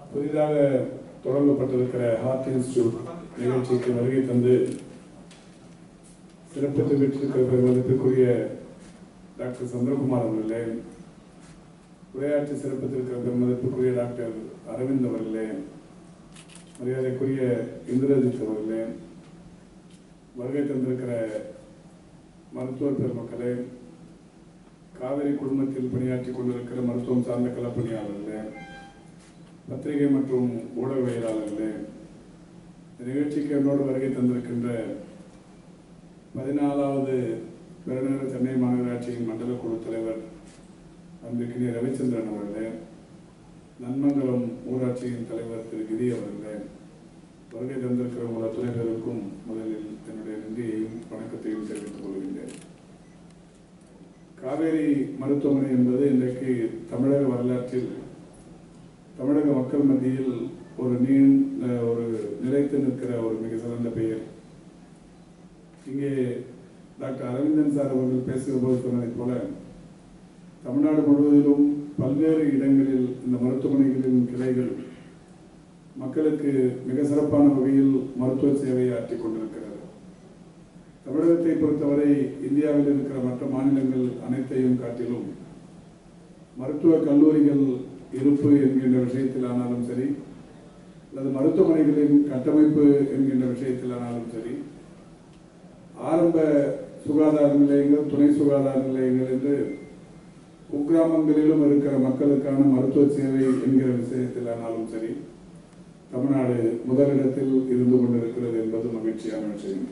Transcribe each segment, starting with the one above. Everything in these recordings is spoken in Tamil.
புதிதாக தொடங்கப்பட்டிருக்கிற ஹார்ட் இன்ஸ்டியூட் நிகழ்ச்சிக்கு வருகை தந்து சிறப்பித்து பெற்றிருக்கிற பெருமதிப்பிற்குரிய டாக்டர் சந்திரகுமார் அவர்களே உரையாற்றி சிறப்பித்திருக்கிற பெருமதிப்பிற்குரிய டாக்டர் அரவிந்த் அவர்களே மரியாதைக்குரிய இந்திரஜித் அவர்களே வருகை தந்திருக்கிற மருத்துவர் பெருமக்களே காவிரி குழுமத்தில் பணியாற்றி கொண்டிருக்கிற மருத்துவம் சார்ந்த களப்பணியாளர்களே பத்திரிகை மற்றும் ஊடகவியலாளர்களே இந்த நிகழ்ச்சிக்கு என்னோடு வருகை தந்திருக்கின்ற பதினாலாவது பெருநகர சென்னை மாநகராட்சியின் மண்டல குழு தலைவர் அன்பிற்கினிய ரவிச்சந்திரன் அவர்களே நன்மங்கலம் ஊராட்சியின் தலைவர் திரு கிரி அவர்களே வருகை தந்திருக்கிற உங்கள் அத்துணை பேருக்கும் முதலில் என்னுடைய நன்றியையும் வணக்கத்தையும் தெரிவித்துக் கொள்கின்றேன் காவேரி மருத்துவமனை என்பது இன்றைக்கு தமிழக வரலாற்றில் தமிழக மக்கள் மத்தியில் ஒரு நீண்ட ஒரு நிலைத்து நிற்கிற ஒரு மிக சிறந்த பெயர் இங்கே டாக்டர் அரவிந்தன் சார் அவர்கள் பேசுகிற போது சொன்னதைப் போல தமிழ்நாடு முழுவதிலும் பல்வேறு இடங்களில் இந்த மருத்துவமனைகளின் கிளைகள் மக்களுக்கு மிக சிறப்பான வகையில் மருத்துவ சேவையை ஆற்றிக் கொண்டிருக்கிறது தமிழகத்தை பொறுத்தவரை இந்தியாவில் இருக்கிற மற்ற மாநிலங்கள் அனைத்தையும் காட்டிலும் மருத்துவ கல்லூரிகள் இருப்பு என்கின்ற விஷயத்தில் ஆனாலும் சரி அல்லது மருத்துவமனைகளின் கட்டமைப்பு என்கின்ற விஷயத்தில் ஆனாலும் சரி ஆரம்ப சுகாதார நிலையங்கள் துணை சுகாதார நிலையங்கள் என்று குக்கிராமங்களிலும் இருக்கிற மக்களுக்கான மருத்துவ சேவை என்கிற விஷயத்தில் ஆனாலும் சரி தமிழ்நாடு முதலிடத்தில் இருந்து கொண்டிருக்கிறது என்பது மகிழ்ச்சியான விஷயம்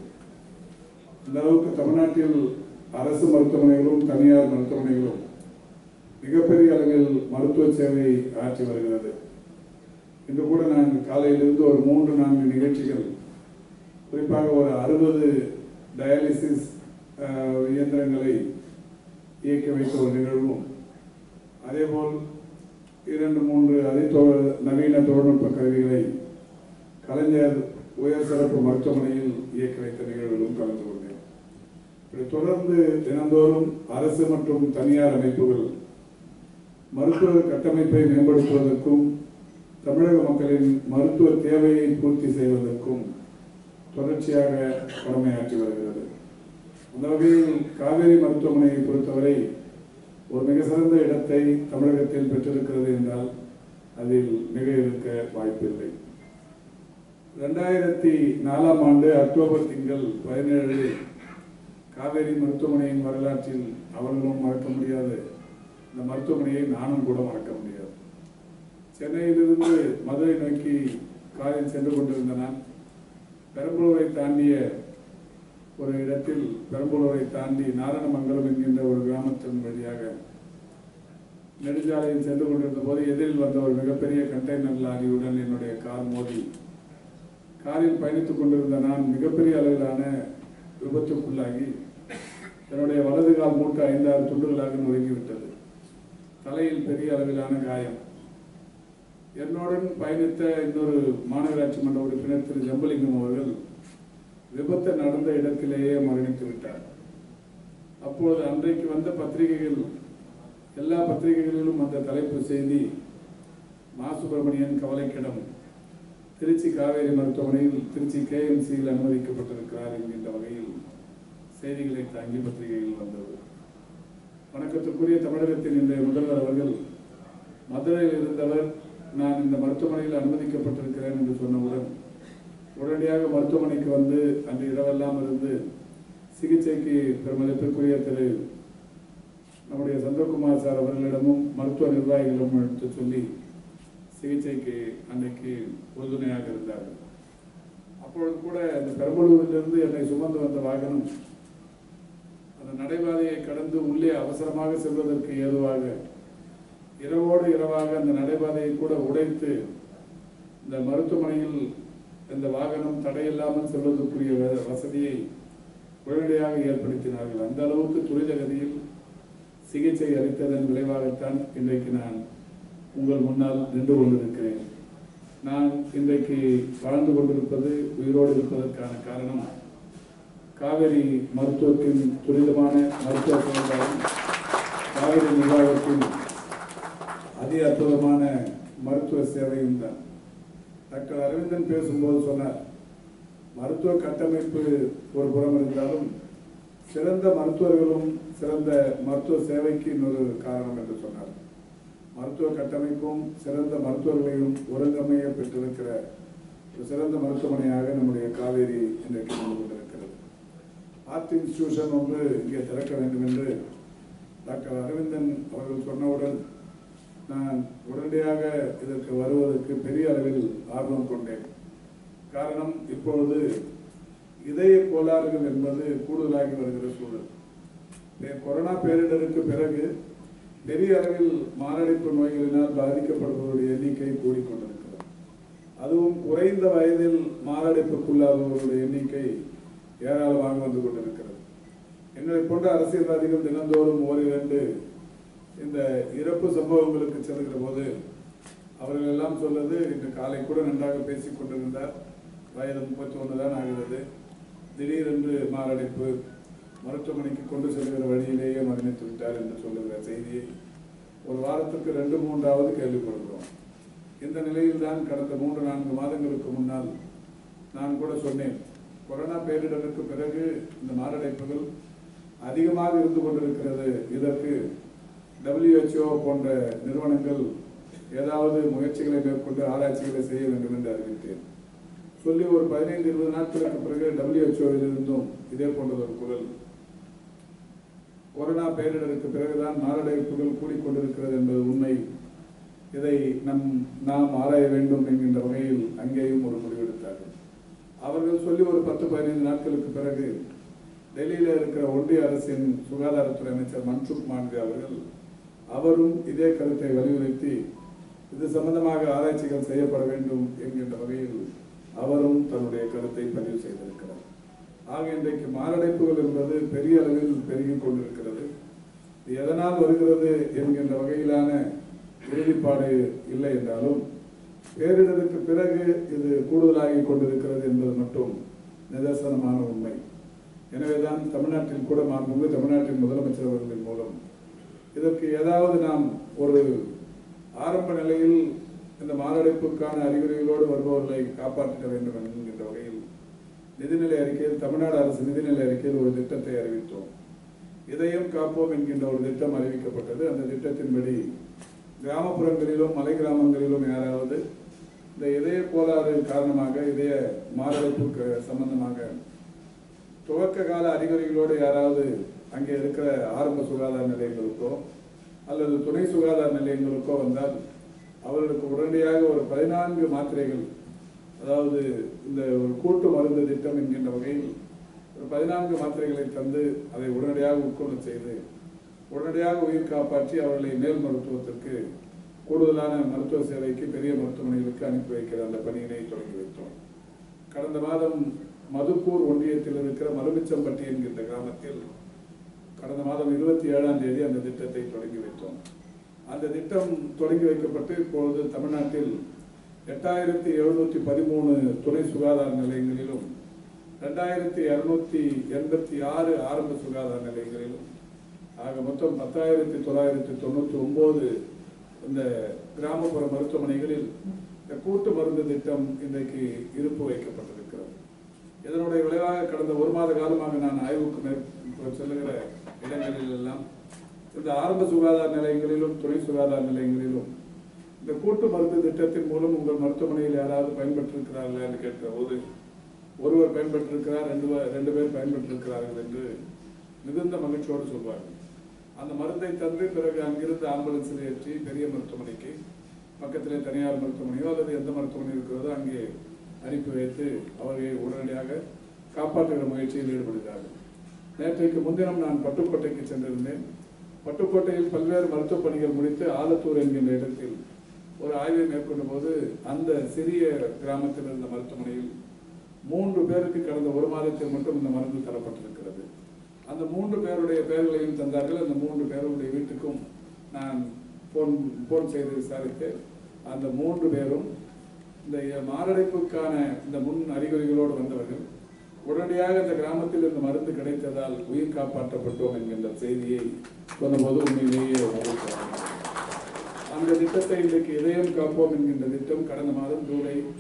இந்த அளவுக்கு தமிழ்நாட்டில் அரசு மருத்துவமனைகளும் தனியார் மருத்துவமனைகளும் மிகப்பெரிய அளவில் மருத்துவ சேவை ஆற்றி வருகிறது இன்று கூட நான் காலையிலிருந்து ஒரு மூன்று நான்கு நிகழ்ச்சிகள் குறிப்பாக ஒரு அறுபது டயாலிசிஸ் அஹ், இயந்திரங்களை இயக்கி வைத்த ஒரு நிகழ்வும் அதேபோல் இரண்டு மூன்று அதிதொ நவீன தொழில்நுட்ப கருவிகளை கலைஞர் உயர் சிறப்பு மருத்துவமனையில் இயக்கி வைத்த நிகழ்விலும் கலந்து கொண்டேன் இப்படி தொடர்ந்து தினந்தோறும் அரசு மற்றும் தனியார் அமைப்புகள் மருத்துவ கட்டமைப்பை மேம்படுத்துவதற்கும் தமிழக மக்களின் மருத்துவ தேவையை பூர்த்தி செய்வதற்கும் தொடர்ச்சியாக கடமையாற்றி வருகிறது அந்த வகையில் காவேரி மருத்துவமனையை பொறுத்தவரை ஒரு மிக சிறந்த இடத்தை தமிழகத்தில் பெற்றிருக்கிறது என்றால் அதில் மிக இருக்க வாய்ப்பில்லை ரெண்டாயிரத்தி நாலாம் ஆண்டு அக்டோபர் திங்கள் பதினேழு காவேரி மருத்துவமனையின் வரலாற்றில் அவர்களும் மறக்க முடியாது இந்த மருத்துவமனையை நானும் கூட மறக்க முடியாது சென்னையிலிருந்து மதுரை நோக்கி காரில் சென்று கொண்டிருந்த நான் பெரம்பலூரை தாண்டிய ஒரு இடத்தில் பெரம்பலூரை தாண்டி நாராயணமங்கலம் என்கின்ற ஒரு கிராமத்தின் வழியாக நெடுஞ்சாலையில் சென்று கொண்டிருந்த போது எதிரில் வந்த ஒரு மிகப்பெரிய கண்டெய்னர் லாரியுடன் என்னுடைய கார் மோதி காரில் பயணித்துக் கொண்டிருந்த நான் மிகப்பெரிய அளவிலான விபத்துக்குள்ளாகி என்னுடைய வலது கால் மூட்டு ஐந்தாறு துண்டுகளாக நொறுங்கிவிட்டது தலையில் பெரிய அளவிலான காயம் என்னுடன் பயணித்த இன்னொரு மாநகராட்சி மன்ற உறுப்பினர் திரு ஜம்பலிங்கம் அவர்கள் விபத்து நடந்த இடத்திலேயே மரணித்து விட்டார் அப்போது அன்றைக்கு வந்த பத்திரிகைகள் எல்லா பத்திரிகைகளிலும் அந்த தலைப்பு செய்தி மா சுப்பிரமணியன் கவலைக்கிடம் திருச்சி காவேரி மருத்துவமனையில் திருச்சி கேஎம்சியில் அனுமதிக்கப்பட்டிருக்கிறார் என்கின்ற வகையில் செய்திகளை தாங்கி பத்திரிகையில் வந்தது வணக்கத்துக்குரிய தமிழகத்தின் இன்றைய முதல்வர் அவர்கள் மதுரையில் இருந்தவர் நான் இந்த மருத்துவமனையில் அனுமதிக்கப்பட்டிருக்கிறேன் என்று சொன்னவுடன் உடனடியாக மருத்துவமனைக்கு வந்து அன்று இரவெல்லாம் இருந்து சிகிச்சைக்கு பெருமதிப்பிற்குரிய திரு நம்முடைய சந்திரகுமார் சார் அவர்களிடமும் மருத்துவ நிர்வாகிகளிடமும் எடுத்து சொல்லி சிகிச்சைக்கு அன்னைக்கு உறுதுணையாக இருந்தார்கள் அப்பொழுது கூட இந்த பெரம்பலூரிலிருந்து என்னை சுமந்து வந்த வாகனம் அந்த நடைபாதையை கடந்து உள்ளே அவசரமாக செல்வதற்கு ஏதுவாக இரவோடு இரவாக அந்த நடைபாதையை கூட உடைத்து இந்த மருத்துவமனையில் இந்த வாகனம் தடையில்லாமல் செல்வதற்குரிய வ- வசதியை உடனடியாக ஏற்படுத்தினார்கள் அந்த அளவுக்கு துரித கதியில் சிகிச்சை அளித்ததன் விளைவாகத்தான் இன்றைக்கு நான் உங்கள் முன்னால் நின்று கொண்டிருக்கிறேன் நான் இன்றைக்கு வாழ்ந்து கொண்டிருப்பது உயிரோடு இருப்பதற்கான காரணம் காவேரி மருத்துவத்தின் துரிதமான மருத்துவ செயல்பாடும் காவிரி நிர்வாகத்தின் அதி அற்புதமான மருத்துவ சேவையும் தான் டாக்டர் அரவிந்தன் பேசும்போது சொன்னார் மருத்துவ கட்டமைப்பு ஒரு புறம் இருந்தாலும் சிறந்த மருத்துவர்களும் சிறந்த மருத்துவ சேவைக்கு இன்னொரு காரணம் என்று சொன்னார் மருத்துவ கட்டமைப்பும் சிறந்த மருத்துவர்களையும் ஒருங்கமைய பெற்றிருக்கிற ஒரு சிறந்த மருத்துவமனையாக நம்முடைய காவேரி இன்றைக்கு இருந்து கொண்டிருக்கிறது ஆர்ட் இன்ஸ்டிடியூஷன் ஒன்று இங்கே திறக்க வேண்டும் என்று டாக்டர் அரவிந்தன் அவர்கள் சொன்னவுடன் நான் உடனடியாக இதற்கு வருவதற்கு பெரிய அளவில் ஆர்வம் கொண்டேன் காரணம் இப்பொழுது இதய கோளாறுகள் என்பது கூடுதலாகி வருகிற சூழல் இந்த கொரோனா பேரிடருக்கு பிறகு பெரிய அளவில் மாரடைப்பு நோய்களினால் பாதிக்கப்படுபவருடைய எண்ணிக்கை கூடிக்கொண்டிருக்கிறது அதுவும் குறைந்த வயதில் மாரடைப்புக்குள்ளாதவர்களுடைய எண்ணிக்கை ஏராளமாக வந்து கொண்டிருக்கிறது எங்களை போன்ற அரசியல்வாதிகள் தினந்தோறும் ஓரிரண்டு இந்த இறப்பு சம்பவங்களுக்கு செல்கிற போது அவர்கள் எல்லாம் சொல்வது இன்று காலை கூட நன்றாக பேசிக் கொண்டிருந்தார் வயது முப்பத்தி ஒன்று தான் ஆகிறது திடீரென்று மாரடைப்பு மருத்துவமனைக்கு கொண்டு செல்கிற வழியிலேயே மரணித்து விட்டார் என்று சொல்லுகிற செய்தியை ஒரு வாரத்துக்கு ரெண்டு மூன்றாவது கேள்விப்படுகிறோம் இந்த நிலையில்தான் கடந்த மூன்று நான்கு மாதங்களுக்கு முன்னால் நான் கூட சொன்னேன் கொரோனா பேரிடருக்கு பிறகு இந்த மாரடைப்புகள் அதிகமாக இருந்து கொண்டிருக்கிறது இதற்கு WHO போன்ற நிறுவனங்கள் ஏதாவது முயற்சிகளை மேற்கொண்டு ஆராய்ச்சிகளை செய்ய வேண்டும் என்று அறிவித்தேன் சொல்லி ஒரு பதினைந்து இருபது நாட்களுக்கு பிறகு டபிள்யூஹெச்ஓவில் இருந்தும் இதே போன்ற ஒரு குரல் கொரோனா பேரிடருக்கு பிறகுதான் மாரடைப்புகள் கூடிக்கொண்டிருக்கிறது என்பது உண்மை இதை நம் நாம் ஆராய வேண்டும் என்கின்ற வகையில் அங்கேயும் ஒரு முடிவெடுத்தார்கள் அவர்கள் சொல்லி ஒரு பத்து பதினைந்து நாட்களுக்கு பிறகு டெல்லியில் இருக்கிற ஒன்றிய அரசின் சுகாதாரத்துறை அமைச்சர் மன்சுக் மாண்டே அவர்கள் அவரும் இதே கருத்தை வலியுறுத்தி இது சம்பந்தமாக ஆராய்ச்சிகள் செய்யப்பட வேண்டும் என்கின்ற வகையில் அவரும் தன்னுடைய கருத்தை பதிவு செய்திருக்கிறார் ஆக இன்றைக்கு மாரடைப்புகள் என்பது பெரிய அளவில் பெருகிக் கொண்டிருக்கிறது இது எதனால் வருகிறது என்கின்ற வகையிலான உறுதிப்பாடு இல்லை என்றாலும் பேரிடருக்கு பிறகு இது கூடுதலாகி கொண்டிருக்கிறது என்பது மட்டும் நிதர்சனமான உண்மை எனவேதான் தமிழ்நாட்டில் கூட மாண்புமிகு தமிழ்நாட்டின் முதலமைச்சர் அவர்களின் மூலம் இதற்கு ஏதாவது நாம் ஒரு ஆரம்ப நிலையில் இந்த மாரடைப்புக்கான அறிகுறிகளோடு வருபவர்களை காப்பாற்ற வேண்டும் என்கின்ற வகையில் நிதிநிலை அறிக்கையில் தமிழ்நாடு அரசு நிதிநிலை அறிக்கையில் ஒரு திட்டத்தை அறிவித்தோம் இதயம் காப்போம் என்கின்ற ஒரு திட்டம் அறிவிக்கப்பட்டது அந்த திட்டத்தின்படி கிராமப்புறங்களிலும் மலை கிராமங்களிலும் யாராவது இந்த இதய கோளாறு காரணமாக இதய மாரடைப்புக்கு சம்பந்தமாக துவக்க கால அறிகுறிகளோடு யாராவது அங்கே இருக்கிற ஆரம்ப சுகாதார நிலையங்களுக்கோ அல்லது துணை சுகாதார நிலையங்களுக்கோ வந்தால் அவர்களுக்கு உடனடியாக ஒரு பதினான்கு மாத்திரைகள் அதாவது இந்த ஒரு கூட்டு மருந்து திட்டம் என்கின்ற வகையில் ஒரு பதினான்கு மாத்திரைகளை தந்து அதை உடனடியாக உட்கொள்ள செய்து உடனடியாக உயிர் காப்பாற்றி அவர்களை மேல் மருத்துவத்திற்கு கூடுதலான மருத்துவ சேவைக்கு பெரிய மருத்துவமனைகளுக்கு அனுப்பி வைக்கிற அந்த பணியினை தொடங்கி வைத்தோம் கடந்த மாதம் மதுப்பூர் ஒன்றியத்தில் இருக்கிற மலுமிச்சம்பட்டி என்கின்ற கிராமத்தில் கடந்த மாதம் இருபத்தி ஏழாம் தேதி அந்த திட்டத்தை தொடங்கி வைத்தோம் அந்த திட்டம் தொடங்கி வைக்கப்பட்டு இப்பொழுது தமிழ்நாட்டில் எட்டாயிரத்தி எழுநூற்றி பதிமூணு துணை சுகாதார நிலையங்களிலும் ரெண்டாயிரத்தி இருநூத்தி எண்பத்தி ஆறு ஆரம்ப சுகாதார நிலையங்களிலும் ஆக மொத்தம் பத்தாயிரத்தி தொள்ளாயிரத்தி தொண்ணூற்றி ஒன்பது இந்த கிராமப்புற மருத்துவமனைகளில் இந்த கூட்டு மருந்து திட்டம் இன்றைக்கு இருப்பு வைக்கப்பட்டிருக்கிறது இதனுடைய விளைவாக கடந்த ஒரு மாத காலமாக நான் ஆய்வுக்கு மேற் செல்லுகிற இடங்களில் எல்லாம் இந்த ஆரம்ப சுகாதார நிலையங்களிலும் துணை சுகாதார நிலையங்களிலும் இந்த கூட்டு மருந்து திட்டத்தின் மூலம் உங்கள் மருத்துவமனையில் யாராவது பயன்பெற்றிருக்கிறார்களா என்று கேட்கிற போது ஒருவர் பயன்பெற்றிருக்கிறார் ரெண்டு பேர் ரெண்டு பேர் பயன்பெற்றிருக்கிறார்கள் என்று மிகுந்த மகிழ்ச்சியோடு சொல்வார்கள் அந்த மருந்தை தந்து பிறகு அங்கிருந்து ஆம்புலன்ஸில் ஏற்றி பெரிய மருத்துவமனைக்கு பக்கத்திலே தனியார் மருத்துவமனையோ அல்லது எந்த மருத்துவமனை இருக்கிறதோ அங்கே அனுப்பி வைத்து அவர்களை உடனடியாக காப்பாற்றுகிற முயற்சியில் ஈடுபடுகிறார்கள் நேற்றைக்கு முன்தினம் நான் பட்டுக்கோட்டைக்கு சென்றிருந்தேன் பட்டுக்கோட்டையில் பல்வேறு மருத்துவ பணிகள் முடித்து ஆலத்தூர் என்கின்ற இடத்தில் ஒரு ஆய்வை மேற்கொண்ட போது அந்த சிறிய கிராமத்தில் இருந்த மருத்துவமனையில் மூன்று பேருக்கு கடந்த ஒரு மாதத்தில் மட்டும் இந்த மருந்து தரப்பட்டிருக்கிறது அந்த மூன்று பேருடைய பெயர்களையும் தந்தார்கள் அந்த மூன்று பேருடைய வீட்டுக்கும் நான் போன் போன் செய்து விசாரித்து அந்த மூன்று பேரும் இந்த மாரடைப்புக்கான இந்த முன் அறிகுறிகளோடு வந்தவர்கள் உடனடியாக இந்த கிராமத்தில் இந்த மருந்து கிடைத்ததால் உயிர் காப்பாற்றப்பட்டோம் என்கின்ற செய்தியை சொன்னபோது உண்மையிலேயே மகிழ்ச்சியாக அந்த திட்டத்தை இன்றைக்கு இதயம் காப்போம் என்கின்ற திட்டம் கடந்த மாதம் ஜூலை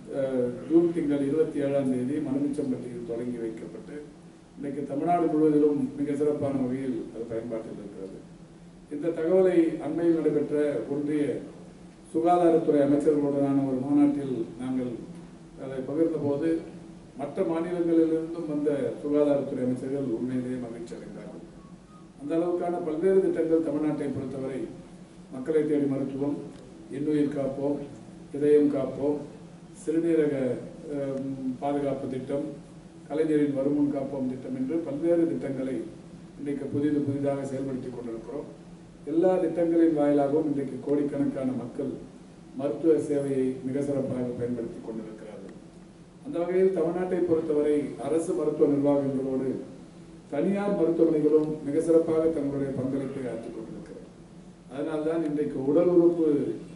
அஹ், ஜூன் திங்கள் இருபத்தி ஏழாம் தேதி மனுமிச்சம்பட்டியில் தொடங்கி வைக்கப்பட்டு இன்னைக்கு தமிழ்நாடு முழுவதிலும் மிக சிறப்பான வகையில் அது பயன்பாட்டில் இருக்கிறது இந்த தகவலை அண்மையில் நடைபெற்ற ஒன்றிய சுகாதாரத்துறை அமைச்சர்களுடனான ஒரு மாநாட்டில் நாங்கள் அதை பகிர்ந்தபோது மற்ற மாநிலங்களிலிருந்தும் வந்த சுகாதாரத்துறை அமைச்சர்கள் உண்மையிலேயே மகிழ்ச்சி அடைந்தார்கள் அந்த அளவுக்கான பல்வேறு திட்டங்கள் தமிழ்நாட்டை பொறுத்தவரை மக்களை தேடி மருத்துவம் இன்னுயிர் காப்போம் இதயம் காப்போம் சிறுநீரக அஹ், பாதுகாப்பு திட்டம் கலைஞரின் வருமுன் காப்போம் திட்டம் என்று பல்வேறு திட்டங்களை இன்றைக்கு புதிது புதிதாக செயல்படுத்தி கொண்டிருக்கிறோம் எல்லா திட்டங்களின் வாயிலாகவும் இன்றைக்கு கோடிக்கணக்கான மக்கள் மருத்துவ சேவையை மிக சிறப்பாக பயன்படுத்தி கொண்டிருக்கிறார்கள் அந்த வகையில் தமிழ்நாட்டை பொறுத்தவரை அரசு மருத்துவ நிர்வாகங்களோடு தனியார் மருத்துவமனைகளும் மிக சிறப்பாக தங்களுடைய பங்களிப்பை ஆற்றிக் கொண்டிருக்கிறது அதனால்தான் இன்றைக்கு உடல் உறுப்பு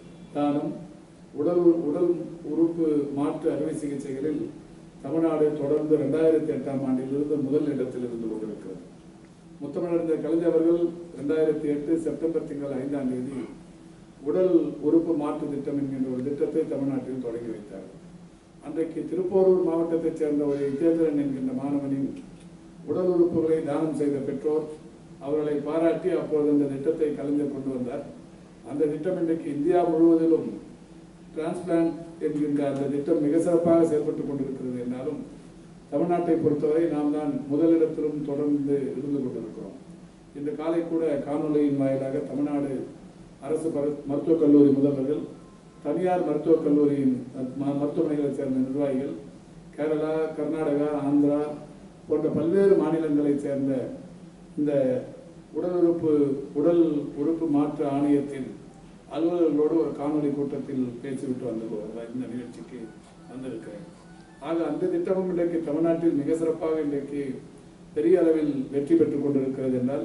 தானம் உடல் உறு- உடல் உறுப்பு மாற்று அறுவை சிகிச்சைகளில் தமிழ்நாடு தொடர்ந்து ரெண்டாயிரத்தி எட்டாம் ஆண்டிலிருந்து முதல் இடத்தில் இருந்து கொண்டிருக்கிறது முத்தமிழறிஞர் கலைஞர் அவர்கள் ரெண்டாயிரத்தி எட்டு செப்டம்பர் திங்கள் ஐந்தாம் தேதி உடல் உறுப்பு மாற்று திட்டம் என்கின்ற ஒரு திட்டத்தை தமிழ்நாட்டில் தொடங்கி வைத்தார் அன்றைக்கு திருப்போரூர் மாவட்டத்தைச் சேர்ந்த ஒரு விஜேந்திரன் என்கின்ற மாணவனின் உடல் உறுப்புகளை தானம் செய்த பெற்றோர் அவர்களை பாராட்டி அப்பொழுது அந்த திட்டத்தை கலைஞர் கொண்டு வந்தார் அந்த திட்டம் இன்றைக்கு இந்தியா முழுவதிலும் டிரான்ஸ்பிளான்ட் என்கின்ற அந்த திட்டம் மிக சிறப்பாக செயல்பட்டுக் கொண்டிருக்கிறது என்றாலும் தமிழ்நாட்டை பொறுத்தவரை நாம் தான் முதலிடத்திலும் தொடர்ந்து இருந்து கொண்டிருக்கிறோம் இன்று காலை கூட காணொலியின் வாயிலாக தமிழ்நாடு அரசு பர- மருத்துவக் கல்லூரி முதல்வர்கள் தனியார் மருத்துவக் கல்லூரியின் ம- மருத்துவமனைகளைச் சேர்ந்த நிர்வாகிகள் கேரளா கர்நாடகா ஆந்திரா போன்ற பல்வேறு மாநிலங்களைச் சேர்ந்த இந்த உடல் உறுப்பு உடல் உறுப்பு மாற்று ஆணையத்தின் அலுவலர்களோடு ஒரு காணொலி கூட்டத்தில் பேசிவிட்டு வந்து இந்த நிகழ்ச்சிக்கு வந்திருக்கிறேன் ஆக அந்த திட்டமும் இன்றைக்கு தமிழ்நாட்டில் மிக சிறப்பாக இன்றைக்கு பெரிய அளவில் வெற்றி பெற்றுக் கொண்டிருக்கிறது என்றால்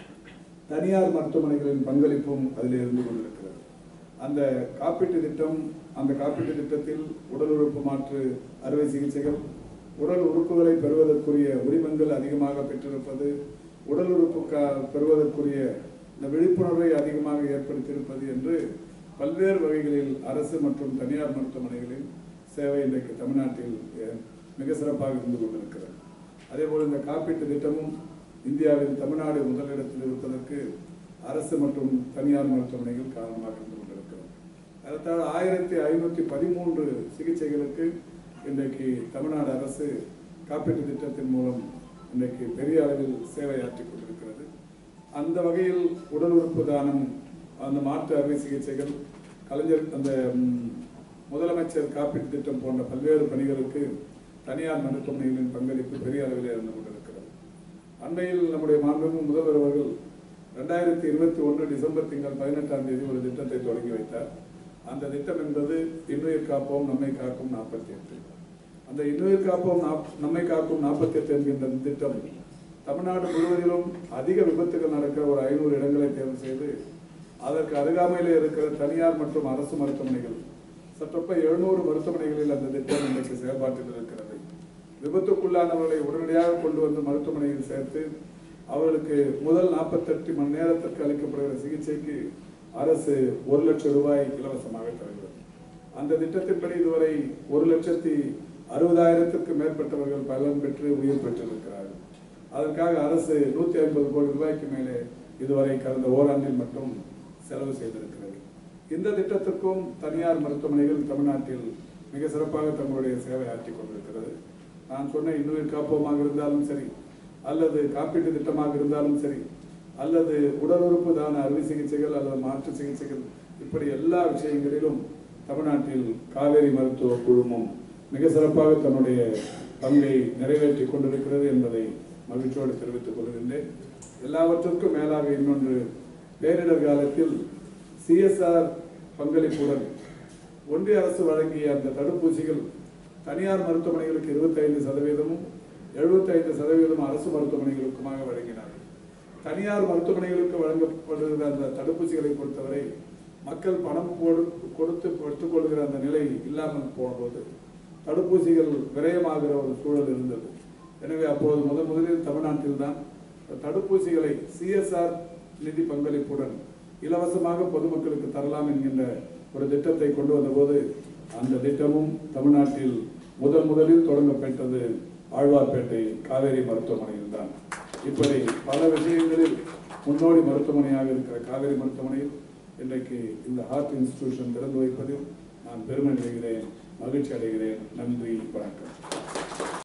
தனியார் மருத்துவமனைகளின் பங்களிப்பும் அதில் இருந்து கொண்டிருக்கிறது அந்த காப்பீட்டு திட்டம் அந்த காப்பீட்டு திட்டத்தில் உடல் உறுப்பு மாற்று அறுவை சிகிச்சைகள் உடல் உறுப்புகளை பெறுவதற்குரிய உரிமங்கள் அதிகமாக பெற்றிருப்பது உடல் உறுப்பு க- பெறுவதற்குரிய இந்த விழிப்புணர்வை அதிகமாக ஏற்படுத்தியிருப்பது என்று பல்வேறு வகைகளில் அரசு மற்றும் தனியார் மருத்துவமனைகளின் சேவை இன்றைக்கு தமிழ்நாட்டில் அஹ், மிக சிறப்பாக இருந்து கொண்டிருக்கிறது அதேபோல் இந்த காப்பீட்டு திட்டமும் இந்தியாவில் தமிழ்நாடு முதலிடத்தில் இருப்பதற்கு அரசு மற்றும் தனியார் மருத்துவமனைகள் காரணமாக இருந்து கொண்டிருக்கிறது அதற்காக ஆயிரத்தி ஐநூற்றி பதிமூன்று சிகிச்சைகளுக்கு இன்றைக்கு தமிழ்நாடு அரசு காப்பீட்டு திட்டத்தின் மூலம் இன்றைக்கு பெரிய அளவில் சேவையாற்றிக் கொண்டிருக்கிறது அந்த வகையில் உடல் உறுப்பு தானம் அந்த மாற்று அறுவை சிகிச்சைகள் கலைஞர் அந்த ம், முதலமைச்சர் காப்பீட்டு திட்டம் போன்ற பல்வேறு பணிகளுக்கு தனியார் மருத்துவமனைகளின் பங்களிப்பு பெரிய அளவில் இருந்து கொண்டிருக்கிறது அண்மையில் நம்முடைய மாண்புமிகு முதல்வர் அவர்கள் ரெண்டாயிரத்தி இருபத்தி ஒன்று டிசம்பர் திங்கள் பதினெட்டாம் தேதி ஒரு திட்டத்தை தொடங்கி வைத்தார் அந்த திட்டம் என்பது இன்னுயிர் காப்போம் நம்மை காக்கும் நாற்பத்தி எட்டு அந்த இன்னுயிர் காப்போம் நாப்- நம்மை காக்கும் நாற்பத்தி எட்டு என்கின்ற இந்த திட்டம் தமிழ்நாடு முழுவதிலும் அதிக விபத்துகள் நடக்கிற ஒரு ஐநூறு இடங்களை தேர்வு செய்து அதற்கு அருகாமையில் இருக்கிற தனியார் மற்றும் அரசு மருத்துவமனைகள் சற்றொப்ப எழுநூறு மருத்துவமனைகளில் அந்த திட்டம் இன்றைக்கு செயல்பாட்டில் இருக்கிறது விபத்துக்குள்ளானவர்களை உடனடியாக கொண்டு வந்து மருத்துவமனையில் சேர்த்து அவர்களுக்கு முதல் நாற்பத்தெட்டு மணி நேரத்திற்கு அளிக்கப்படுகிற சிகிச்சைக்கு அரசு ஒரு லட்சம் ரூபாய் இலவசமாக தருகிறது அந்த திட்டத்தின்படி இதுவரை ஒரு லட்சத்தி அறுபதாயிரத்திற்கு மேற்பட்டவர்கள் பலன் பெற்று உயிர் பெற்றிருக்கிறார்கள் அதற்காக அரசு நூத்தி ஐம்பது கோடி ரூபாய்க்கு மேலே இதுவரை கடந்த ஓராண்டில் மட்டும் செலவு செய்திருக்கிறது இந்த திட்டத்திற்கும் தனியார் மருத்துவமனைகள் தமிழ்நாட்டில் மிக சிறப்பாக தங்களுடைய சேவை ஆற்றிக் கொண்டிருக்கிறது நான் சொன்ன இன்னுயிர் காப்போமாக இருந்தாலும் சரி அல்லது காப்பீட்டு திட்டமாக இருந்தாலும் சரி அல்லது உடல் உறுப்பு தான அறுவை சிகிச்சைகள் அல்லது மாற்று சிகிச்சைகள் இப்படி எல்லா விஷயங்களிலும் தமிழ்நாட்டில் காவேரி மருத்துவ குழுமம் மிக சிறப்பாக தன்னுடைய பங்கை நிறைவேற்றி கொண்டிருக்கிறது என்பதை மகிழ்ச்சியோடு தெரிவித்துக் கொள்கின்றேன் எல்லாவற்றிற்கும் மேலாக இன்னொன்று பேரிடர் காலத்தில் சிஎஸ்ஆர் பங்களிப்புடன் ஒன்றிய அரசு வழங்கிய அந்த தடுப்பூசிகள் தனியார் மருத்துவமனைகளுக்கு 25% சதவீதமும் 75% சதவீதம் அரசு மருத்துவமனைகளுக்குமாக வழங்கினார்கள் தனியார் மருத்துவமனைகளுக்கு வழங்கப்படுகிற அந்த தடுப்பூசிகளை பொறுத்தவரை மக்கள் பணம் போடு கொடுத்து பெற்றுக்கொள்கிற அந்த நிலை இல்லாமல் போனபோது தடுப்பூசிகள் விரயமாகிற ஒரு சூழல் இருந்தது எனவே அப்போது முதன் முதலில் தமிழ்நாட்டில் தான் தடுப்பூசிகளை சிஎஸ்ஆர் நிதி பங்களிப்புடன் இலவசமாக பொதுமக்களுக்கு தரலாம் என்கின்ற ஒரு திட்டத்தை கொண்டு வந்தபோது அந்த திட்டமும் தமிழ்நாட்டில் முதன் முதலில் தொடங்கப்பட்டது ஆழ்வார்பேட்டை காவேரி மருத்துவமனையில் தான் இப்படி பல விஷயங்களில் முன்னோடி மருத்துவமனையாக இருக்கிற காவேரி மருத்துவமனையில் இன்றைக்கு இந்த ஹார்ட் இன்ஸ்டிடியூஷன் திறந்து வைப்பதில் நான் பெருமை அடைகிறேன் மகிழ்ச்சி அடைகிறேன் நன்றி வணக்கம்